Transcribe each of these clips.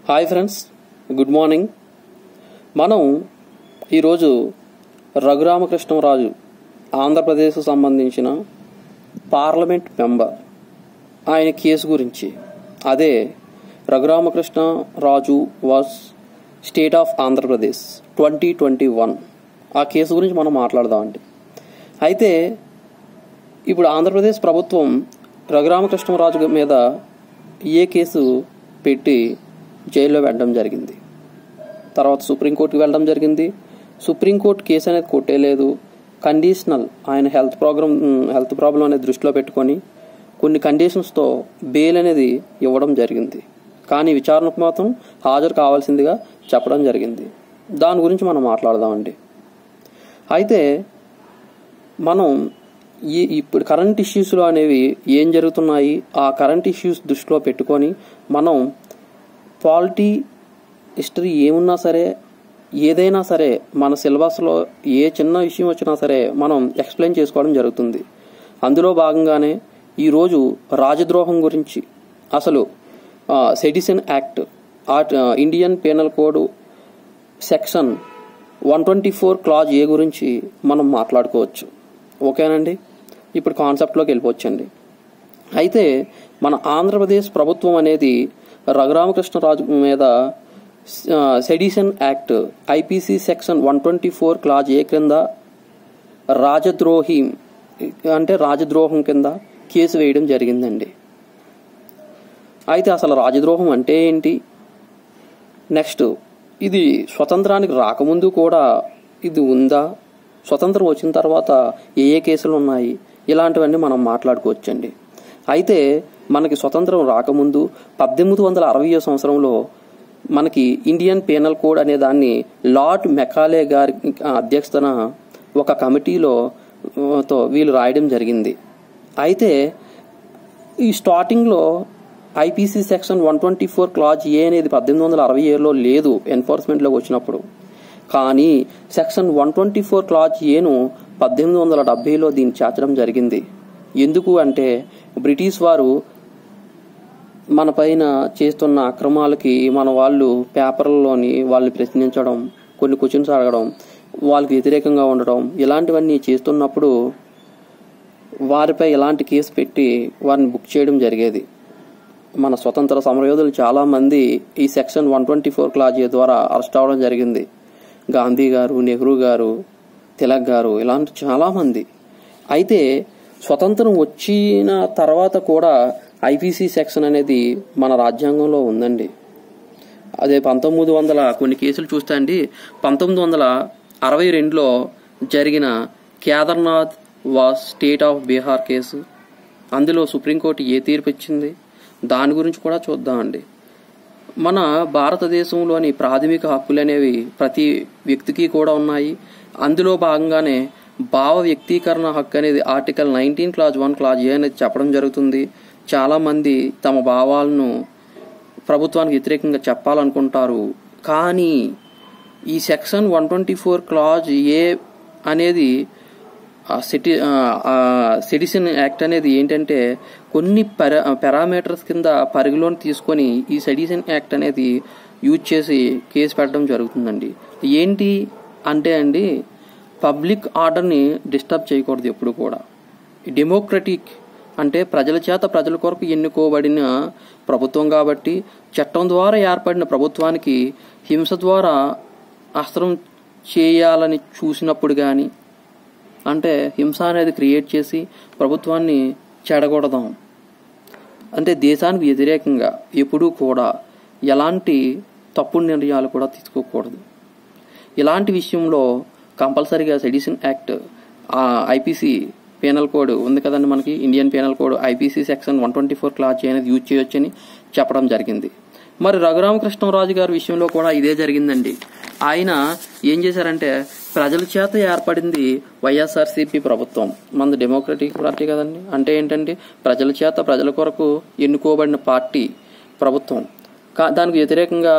hi friends good morning మనం ఈరోజు రఘురామకృష్ణరాజు ఆంధ్రప్రదేశ్ సంబంధించిన పార్లమెంట్ మెంబర్ ఆయన కేసు గురించి అదే Raghuramakrishna Raju vs state of Andhra Pradesh twenty twenty one ఆ కేసు గురించి మనం మాట్లాడదామండి అయితే ఇప్పుడు ఆంధ్రప్రదేశ్ ప్రభుత్వం రఘురామకృష్ణరాజు మీద ఏ కేసు పెట్టి జైల్లో పెట్టడం జరిగింది తర్వాత సుప్రీంకోర్టుకి వెళ్ళడం జరిగింది సుప్రీంకోర్టు కేసు అనేది కొట్టేలేదు కండిషనల్ ఆయన హెల్త్ ప్రోగ్రామ్ హెల్త్ ప్రాబ్లం అనేది దృష్టిలో పెట్టుకొని కొన్ని కండిషన్స్తో బెయిల్ అనేది ఇవ్వడం జరిగింది కానీ విచారణకు మాత్రం హాజరు కావాల్సిందిగా చెప్పడం జరిగింది దాని గురించి మనం మాట్లాడదామండి అయితే మనం ఈ ఇప్పుడు కరెంట్ ఇష్యూస్లో అనేవి ఏం జరుగుతున్నాయి ఆ కరెంట్ ఇష్యూస్ దృష్టిలో పెట్టుకొని మనం పాలిటీ హిస్టరీ ఏమున్నా సరే ఏదైనా సరే మన సిలబస్లో ఏ చిన్న విషయం వచ్చినా సరే మనం ఎక్స్ప్లెయిన్ చేసుకోవడం జరుగుతుంది అందులో భాగంగానే ఈరోజు రాజద్రోహం గురించి అసలు సెడిసన్ యాక్ట్ ఆర్ట్ Indian penal code section one twenty four clause A గురించి మనం మాట్లాడుకోవచ్చు ఓకేనండి ఇప్పుడు కాన్సెప్ట్లోకి వెళ్ళిపోవచ్చండి అయితే మన ఆంధ్రప్రదేశ్ ప్రభుత్వం అనేది రఘురామకృష్ణరాజు మీద sedition act IPC section one twenty four clause A క్రింద రాజద్రోహి అంటే రాజద్రోహం కింద కేసు వేయడం జరిగిందండి అయితే అసలు రాజద్రోహం అంటే ఏంటి నెక్స్ట్ ఇది స్వతంత్రానికి రాకముందు కూడా ఇది ఉందా స్వతంత్రం వచ్చిన తర్వాత ఏ ఏ కేసులు ఉన్నాయి ఇలాంటివన్నీ మనం మాట్లాడుకోవచ్చండి అయితే మనకి స్వతంత్రం రాకముందు పద్దెనిమిది వందల అరవై సంవత్సరంలో మనకి ఇండియన్ పీనల్ కోడ్ అనే దాన్ని లార్డ్ మెకాలే గారి అధ్యక్షతన ఒక కమిటీలో తో వీళ్ళు రాయడం జరిగింది అయితే ఈ స్టార్టింగ్లో IPC section one twenty four clause A అనేది పద్దెనిమిది వందల అరవై ఏడులో లేదు ఎన్ఫోర్స్మెంట్లోకి వచ్చినప్పుడు కానీ section one twenty four clause ఏను పద్దెనిమిది వందల డెబ్బైలో దీన్ని చేర్చడం జరిగింది ఎందుకు అంటే బ్రిటిష్ వారు మన పైన చేస్తున్న అక్రమాలకి మన వాళ్ళు పేపర్లలోని వాళ్ళని ప్రశ్నించడం కొన్ని క్వశ్చన్స్ అడగడం వాళ్ళకి వ్యతిరేకంగా ఉండడం ఇలాంటివన్నీ చేస్తున్నప్పుడు వారిపై ఇలాంటి కేసు పెట్టి వారిని బుక్ చేయడం జరిగేది మన స్వతంత్ర సమరయోధులు చాలా మంది ఈ section one twenty four clause ద్వారా అరెస్ట్ అవడం జరిగింది గాంధీ గారు నెహ్రూ గారు తిలక్ గారు ఇలాంటి చాలా మంది అయితే స్వతంత్రం వచ్చిన తర్వాత కూడా ఐపీసీ సెక్షన్ అనేది మన రాజ్యాంగంలో ఉందండి అదే పంతొమ్మిది వందల కొన్ని కేసులు చూస్తే అండి పంతొమ్మిది వందల అరవై రెండులో జరిగిన Kedarnath vs state of Bihar case అందులో సుప్రీంకోర్టు ఏ తీర్పు ఇచ్చింది దాని గురించి కూడా చూద్దామండి మన భారతదేశంలోని ప్రాథమిక హక్కులు అనేవి ప్రతి వ్యక్తికి కూడా ఉన్నాయి అందులో భాగంగానే భావ వ్యక్తీకరణ హక్కు అనేది article nineteen clause one clause A అనేది చెప్పడం జరుగుతుంది చాలామంది తమ భావాలను ప్రభుత్వానికి వ్యతిరేకంగా చెప్పాలనుకుంటారు కానీ ఈ section one twenty four clause A అనేది సిటి సిటిజన్ యాక్ట్ అనేది ఏంటంటే కొన్ని పెరా పారామీటర్స్ కింద పరిగణలోకి తీసుకొని ఈ సిటిజన్ యాక్ట్ అనేది యూజ్ చేసి కేసు పెట్టడం జరుగుతుందండి ఏంటి అంటే అండి పబ్లిక్ ఆర్డర్ని డిస్టర్బ్ చేయకూడదు ఎప్పుడు కూడా డెమోక్రటిక్ అంటే ప్రజల చేత ప్రజల కొరకు ఎన్నుకోబడిన ప్రభుత్వం కాబట్టి చట్టం ద్వారా ఏర్పడిన ప్రభుత్వానికి హింస ద్వారా అస్త్రం చేయాలని చూసినప్పుడు కానీ అంటే హింస అనేది క్రియేట్ చేసి ప్రభుత్వాన్ని చెడగొడదాం అంటే దేశానికి వ్యతిరేకంగా ఎప్పుడూ కూడా ఎలాంటి తప్పుడు నిర్ణయాలు కూడా తీసుకోకూడదు ఇలాంటి విషయంలో కంపల్సరీగా sedition act IPC penal code ఉంది కదండి మనకి Indian penal code IPC section one twenty four clause అనేది యూజ్ చేయొచ్చని చెప్పడం జరిగింది మరి రఘురామకృష్ణరాజు గారి విషయంలో కూడా ఇదే జరిగిందండి ఆయన ఏం చేశారంటే ప్రజల చేత ఏర్పడింది వైఎస్ఆర్సీపీ ప్రభుత్వం మన డెమోక్రటిక్ పార్టీ కదండి అంటే ఏంటంటే ప్రజల చేత ప్రజల కొరకు ఎన్నుకోబడిన పార్టీ ప్రభుత్వం దానికి వ్యతిరేకంగా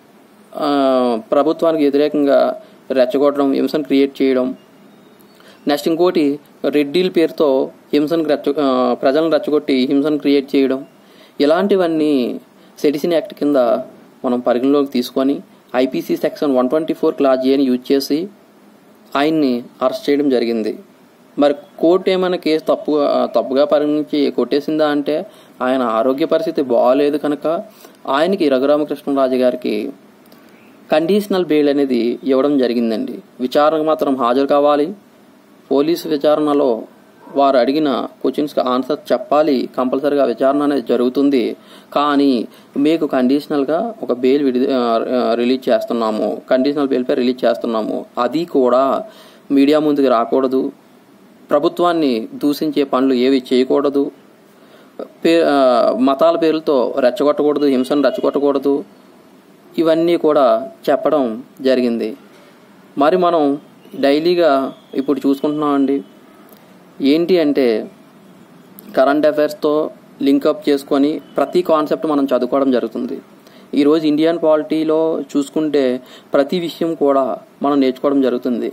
ప్రభుత్వానికి వ్యతిరేకంగా రెచ్చగొట్టడం హింసను క్రియేట్ చేయడం నెక్స్ట్ ఇంకోటి రెడ్డిల్ పేరుతో హింసను రెచ్చ ప్రజలను రెచ్చగొట్టి హింసను క్రియేట్ చేయడం ఇలాంటివన్నీ సెడిసిన్ యాక్ట్ కింద మనం పరిగణలోకి తీసుకొని IPC section one twenty four clause జేని యూజ్ చేసి ఆయన్ని అరెస్ట్ చేయడం జరిగింది మరి కోర్టు ఏమైనా కేసు తప్పుగా తప్పుగా పరిగణించి కొట్టేసిందా అంటే ఆయన ఆరోగ్య పరిస్థితి బాగాలేదు కనుక ఆయనకి రఘురామకృష్ణరాజు గారికి కండిషనల్ బెయిల్ అనేది ఇవ్వడం జరిగిందండి విచారణకు మాత్రం హాజరు కావాలి పోలీసు విచారణలో వారు అడిగిన క్వశ్చన్స్కి ఆన్సర్ చెప్పాలి కంపల్సరీగా విచారణ అనేది జరుగుతుంది కానీ మీకు కండిషనల్గా ఒక బెయిల్ విడి ఆ, ఆ, రిలీజ్ చేస్తున్నాము కండిషనల్ బెయిల్పై రిలీజ్ చేస్తున్నాము అది కూడా మీడియా ముందుకు రాకూడదు ప్రభుత్వాన్ని దూషించే పనులు ఏవి చేయకూడదు పే ఆ, మతాల పేర్లతో రెచ్చగొట్టకూడదు హింసను రెచ్చగొట్టకూడదు ఇవన్నీ కూడా చెప్పడం జరిగింది మరి మనం డైలీగా ఇప్పుడు చూసుకుంటున్నామండి ఏంటి అంటే కరెంట్ అఫైర్స్తో లింకప్ చేసుకొని ప్రతి కాన్సెప్ట్ మనం చదువుకోవడం జరుగుతుంది ఈరోజు ఇండియన్ పాలిటీలో చూసుకుంటే ప్రతి విషయం కూడా మనం నేర్చుకోవడం జరుగుతుంది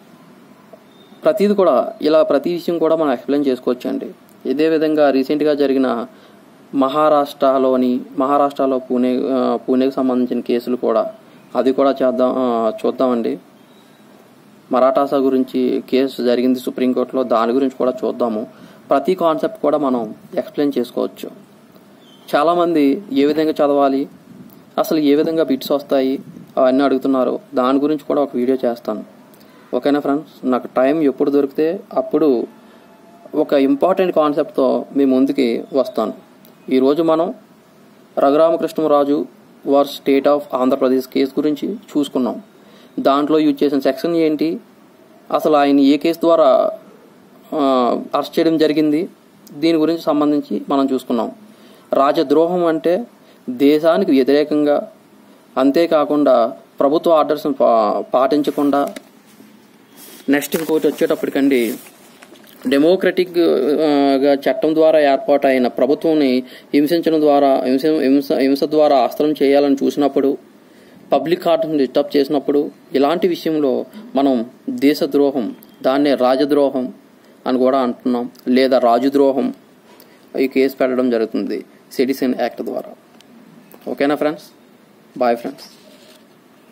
ప్రతిది కూడా ఇలా ప్రతి విషయం కూడా మనం ఎక్స్ప్లెయిన్ చేసుకోవచ్చండి ఇదే విధంగా రీసెంట్గా జరిగిన మహారాష్ట్రలోని మహారాష్ట్రలో పూణే ఆ, పూణేకి సంబంధించిన కేసులు కూడా అది కూడా చేద్దాం ఆ, చూద్దామండి మరాఠాసా గురించి కేసు జరిగింది సుప్రీంకోర్టులో దాని గురించి కూడా చూద్దాము ప్రతి కాన్సెప్ట్ కూడా మనం ఎక్స్ప్లెయిన్ చేసుకోవచ్చు చాలామంది ఏ విధంగా చదవాలి అసలు ఏ విధంగా బిట్స్ వస్తాయి అవన్నీ అడుగుతున్నారు దాని గురించి కూడా ఒక వీడియో చేస్తాను ఓకేనా ఫ్రెండ్స్ నాకు టైం ఎప్పుడు దొరికితే అప్పుడు ఒక ఇంపార్టెంట్ కాన్సెప్ట్తో మీ ముందుకి వస్తాను ఈరోజు మనం రఘురామకృష్ణరాజు వార్ స్టేట్ ఆఫ్ ఆంధ్రప్రదేశ్ కేసు గురించి చూసుకున్నాం దాంట్లో యూజ్ చేసిన సెక్షన్ ఏంటి అసలు ఆయన ఏ కేసు ద్వారా ఆ, అరెస్ట్ చేయడం జరిగింది దీని గురించి సంబంధించి మనం చూసుకున్నాం రాజద్రోహం అంటే దేశానికి వ్యతిరేకంగా అంతేకాకుండా ప్రభుత్వ ఆర్డర్స్ని పా పాటించకుండా నెక్స్ట్ ఇంకోటి వచ్చేటప్పటికండి డెమోక్రటిక్ ఆ, గా చట్టం ద్వారా ఏర్పాటైన ప్రభుత్వాన్ని హింసించడం ద్వారా హింస హింస హింస ద్వారా అస్త్రం చేయాలని చూసినప్పుడు పబ్లిక్ ఆర్డర్ని డిస్టర్బ్ చేసినప్పుడు ఇలాంటి విషయంలో మనం దేశద్రోహం దాన్నే రాజద్రోహం అని కూడా అంటున్నాం లేదా రాజుద్రోహం ఈ కేసు పెట్టడం జరుగుతుంది సిటిజన్ యాక్ట్ ద్వారా ఓకేనా ఫ్రెండ్స్ బాయ్ ఫ్రెండ్స్